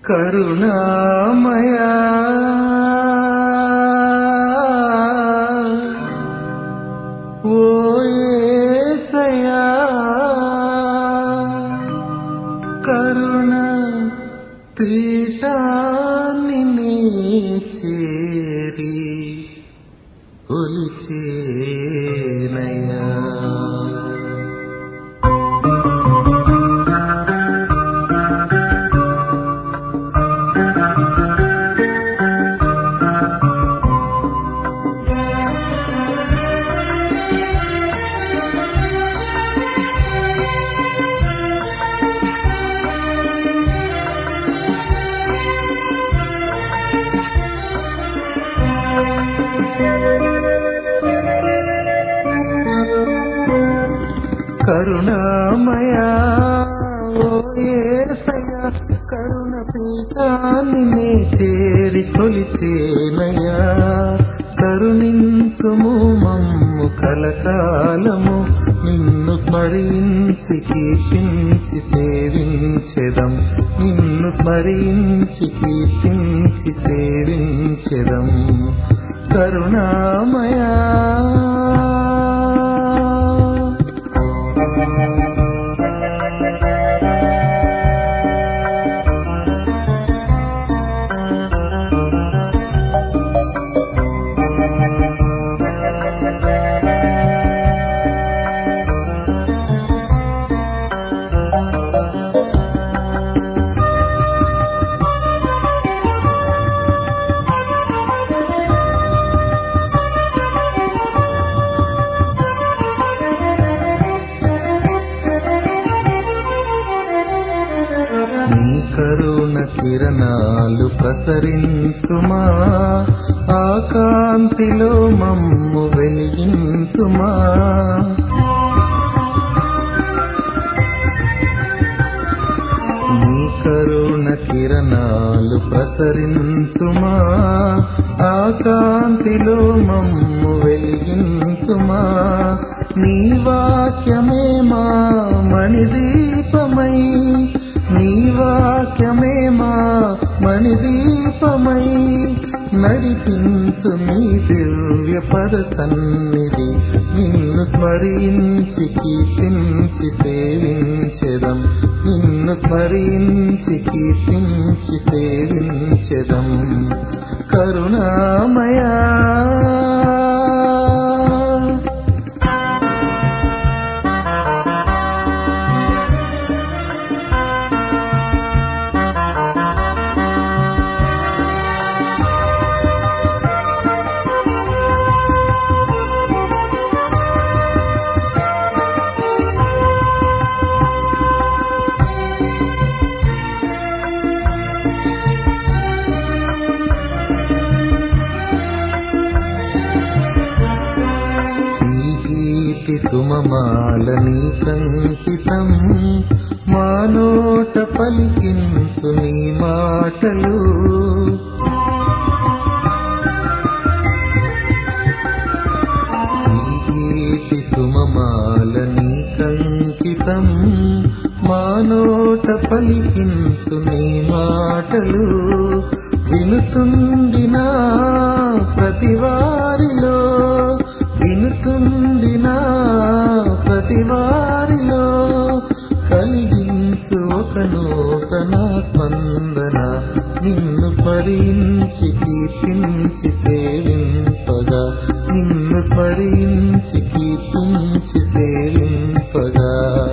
కరుణామయా ఓ యేసయ్యా కరుణ పీఠాన్ని నీ చేరి ఒలిచేనయ్యా కరుణామయా ఓ యేసయ్యా కరుణ పీఠాన్ని నే చేరి కొలిచేనయ్యా కరుణించుము మమ్ము కలకాలము నిన్ను స్మరించి కీర్తించి సేవించెదం నిన్ను స్మరించి కీర్తించి సేవించెదం కరుణామయా నీ కరుణ కిరణాలు ప్రసరించుమా ఆ కాంతిలో మమ్ము వెలిగించుమా నీ కరుణ కిరణాలు ప్రసరించుమా ఆ కాంతిలో మమ్ము వెలిగించుమా నీ వాక్యమే మా మణిదీపమై నీ వాక్యమే మా మణిదీపమై నడిపించు నీ దివ్య పద సన్నిధి నిన్ను స్మరించి కీర్తించి సేవించెదం నిన్ను స్మరించి కీర్తించి సేవించెదం కరుణామయా ఈ గీతి సుమమాల నీ సంకితం మా నోట పలికించు నీ మాటలు ఈ గీతి సుమమాల నీ సంకితం మా నోట పలికించు నీ మాటలు వినుచుండిన ప్రతి వారిలో వినుచుండిన ప్రతి వారిలో కలిగించు ఒక నూతన స్పందన నిన్ను స్మరించి కీర్తించి సేవింపగా నిన్ను స్మరించి కీర్తించి సేవింపగా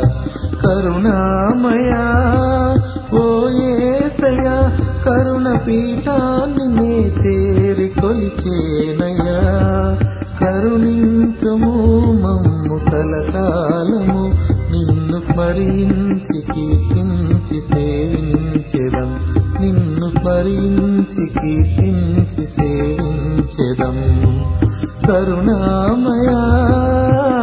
కరుణామయా ఓ యేసయ్యా కరుణ పీఠాన్ని నే చేరి కొలిచేనయ్యా కరుణించము మమ్ము కలకాలము నిన్ను స్మరించి కీర్తించి సేవించెదం నిన్ను స్మరించి కీర్తించి సేవించెదం కరుణామయా